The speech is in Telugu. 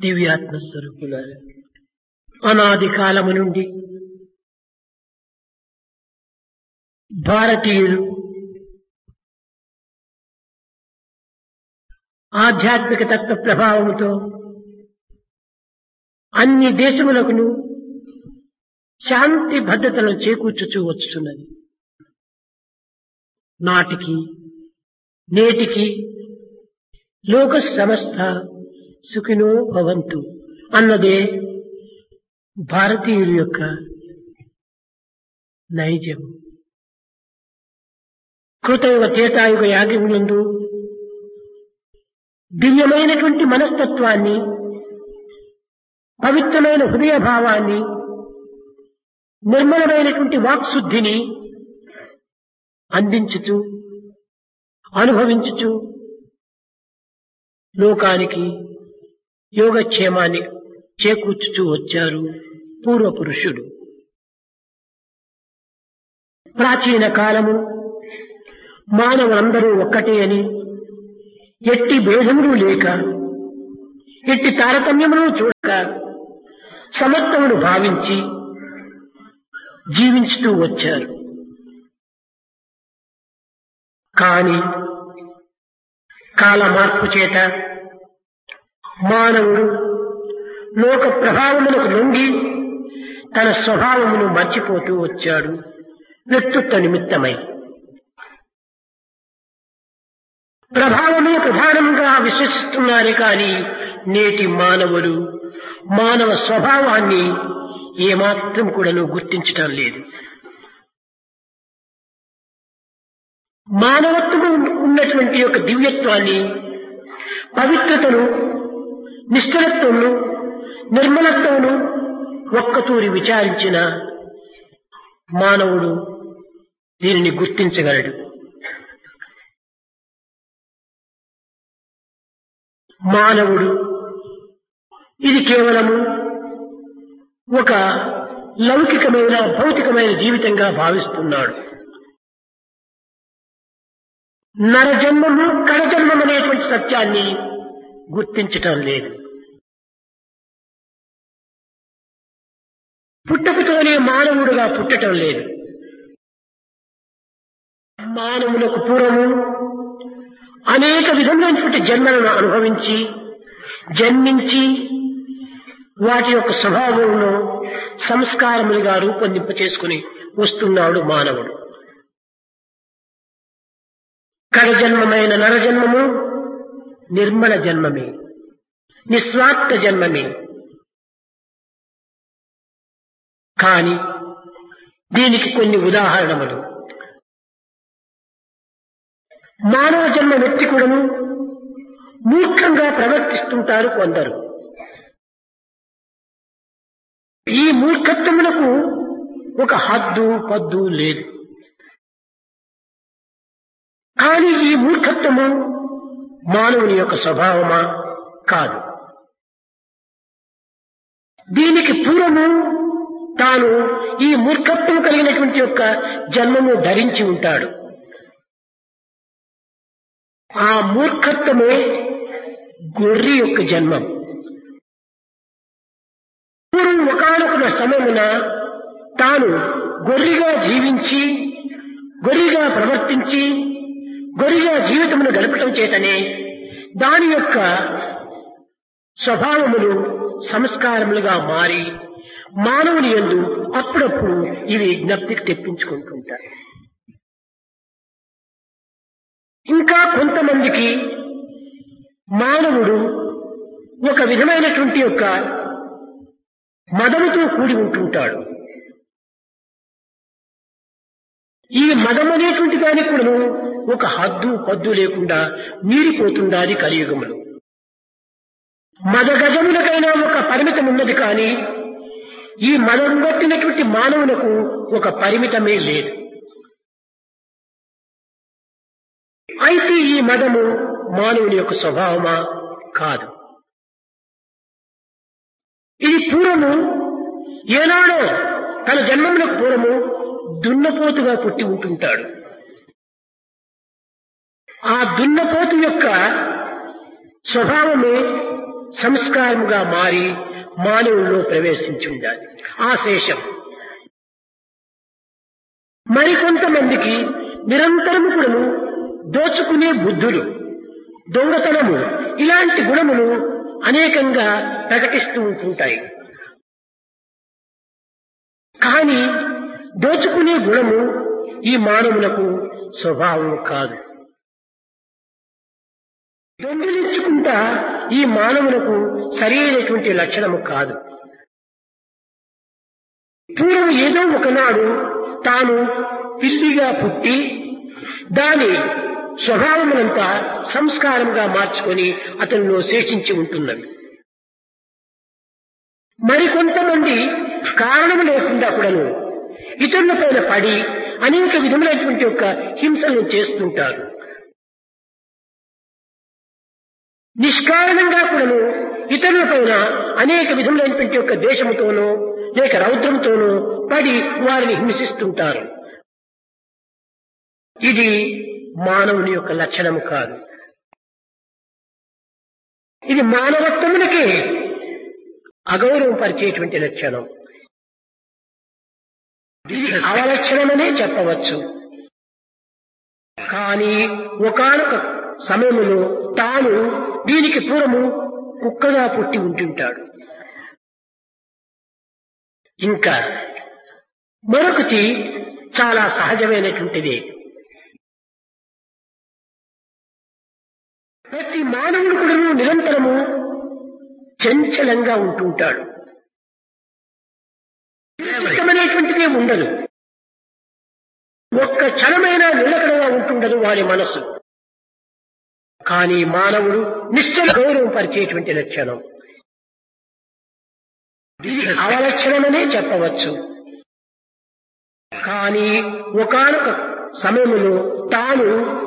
దివ్యాత్మ స్వరూపులారు అనాది కాలము నుండి భారతీయులు ఆధ్యాత్మిక తత్వ ప్రభావముతో అన్ని దేశములకును శాంతి భద్రతలను చేకూర్చుచూ వచ్చుతున్నది నాటికి నేటికి లోక సమస్త సుఖినో భవంతు అన్నదే భారతీయుల యొక్క నైజం కృతయుగ చేతాయుగ యాగములందు దివ్యమైనటువంటి మనస్తత్వాన్ని పవిత్రమైన హృదయ భావాన్ని నిర్మలమైనటువంటి వాక్శుద్ధిని అందించుచు అనుభవించుచు లోకానికి యోగక్షేమాన్ని చేకూర్చుచూ వచ్చారు పూర్వ పురుషుడు ప్రాచీన కాలము మానవులందరూ ఒక్కటే అని ఎట్టి భేదములు లేక ఎట్టి తారతమ్యములు చూడక సమత్వమును భావించి జీవించుతూ వచ్చారు కాని కాల మార్పు చేత మానవుడు లోక ప్రభావములకు లొంగి తన స్వభావమును మర్చిపోతూ వచ్చాడు వ్యక్తిత్వ నిమిత్తమై ప్రభావమే ప్రధానంగా విశ్వసిస్తున్నారే కాని నేటి మానవులు మానవ స్వభావాన్ని ఏమాత్రం కూడాను గుర్తించటం లేదు మానవత్వము ఉన్నటువంటి యొక్క దివ్యత్వాన్ని పవిత్రతను నిష్ఠలత్వమును నిర్మలత్వమును ఒక్కతూరి విచారించిన మానవుడు దీనిని గుర్తించగలడు మానవుడు ఇది కేవలము ఒక లౌకికమైన భౌతికమైన జీవితంగా భావిస్తున్నాడు నరజన్మము కడజన్మం అనేటువంటి సత్యాన్ని గుర్తించటం లేదు పుట్టకతోనే మానవుడుగా పుట్టటం లేదు మానవులకు పూర్వము అనేక విధమైనటువంటి జన్మలను అనుభవించి జన్మించి వాటి యొక్క స్వభావంలో సంస్కారములుగా రూపొందింప చేసుకుని వస్తున్నాడు మానవుడు కడజన్మమైన నరజన్మము నిర్మల జన్మమే నిస్వార్థ జన్మమే కాని దీనికి కొన్ని ఉదాహరణములు మానవ జన్మ వ్యక్తి కూడాను మూర్ఖంగా ప్రవర్తిస్తుంటారు కొందరు ఈ మూర్ఖత్వములకు ఒక హద్దు పద్దు లేదు కానీ ఈ మూర్ఖత్వము మానవుని యొక్క స్వభావమా కాదు దీనికి పూర్వము తాను ఈ మూర్ఖత్వం కలిగినటువంటి యొక్క జన్మము ధరించి ఉంటాడు ఆ మూర్ఖత్వమే గొర్రె యొక్క జన్మం పూర్వం ఒకనొక సమయమున తాను గొర్రెగా జీవించి గొర్రెగా ప్రవర్తించి గొర్రెగా జీవితమును గడపటం చేతనే దాని యొక్క స్వభావములు సంస్కారములుగా మారి మానవుని ఎందు అప్పుడప్పుడు ఇవి జ్ఞప్తికి తెప్పించుకుంటుంటారు ఇంకా కొంతమందికి మానవుడు ఒక విధమైనటువంటి యొక్క మదముతో కూడి ఉంటుంటాడు ఈ మదం అనేటువంటి దానికి కూడా ఒక హద్దు పద్దు లేకుండా మీరిపోతుండాలి కలియుగములు మదగజములకైనా ఒక పరిమితం ఉన్నది కానీ ఈ మదం పట్టినటువంటి మానవులకు ఒక పరిమితమే లేదు అయితే ఈ మదము మానవుని యొక్క స్వభావమా కాదు ఇది పూర్వము ఏనాడో తన జన్మములకు పూర్వము దున్నపోతుగా పుట్టి ఉంటుంటాడు ఆ దున్నపోతు యొక్క స్వభావమే సంస్కారముగా మారి మానవుల్లో ప్రవేశించి ఉండాలి ఆ శేషం మరికొంతమందికి నిరంతరము కూడాను దోచుకునే బుద్ధులు దొంగతనము ఇలాంటి గుణములు అనేకంగా ప్రకటిస్తూ ఉంటుంటాయి కానీ దోచుకునే గుణము ఈ మానవులకు స్వభావం కాదు దొంగిలించుకుంటా ఈ మానవులకు సరైనటువంటి లక్షణము కాదు పూర్వం ఏదో ఒకనాడు తాను పిల్లిగా పుట్టి దాని స్వభావమునంతా సంస్కారంగా మార్చుకొని అతనిలో శేషించి ఉంటున్నవి మరికొంతమంది కారణం లేకుండా కూడాను ఇతరుల పైన పడి అనేక విధములైనటువంటి యొక్క హింసలను చేస్తుంటారు నిష్కారణంగా కూడాను ఇతరుల పైన అనేక విధములైనటువంటి యొక్క దేశముతోనో లేక రౌద్రంతోనో పడి వారిని హింసిస్తుంటారు ఇది మానవుని యొక్క లక్షణము కాదు ఇది మానవత్వమునకే అగౌరవం పరిచేటువంటి లక్షణం ఇది అవలక్షణమనే చెప్పవచ్చు కానీ ఒకనొక సమయములో తాను దీనికి పూర్వము కుక్కగా పుట్టి ఉంటుంటాడు ఇంకా మరొకటి చాలా సహజమైనటువంటిది ప్రతి మానవుడు కూడా నిరంతరము చంచలంగా ఉంటుంటాడు ఇష్టమైనటువంటిదే ఉండదు ఒక్క క్షణమైనా నిలకడగా ఉంటుండదు వారి మనస్సు కానీ మానవుడు నిశ్చల గౌరవం పరిచేటువంటి లక్షణం ఇది అవలక్షణమనే చెప్పవచ్చు కానీ ఒకనొక సమయములో తాను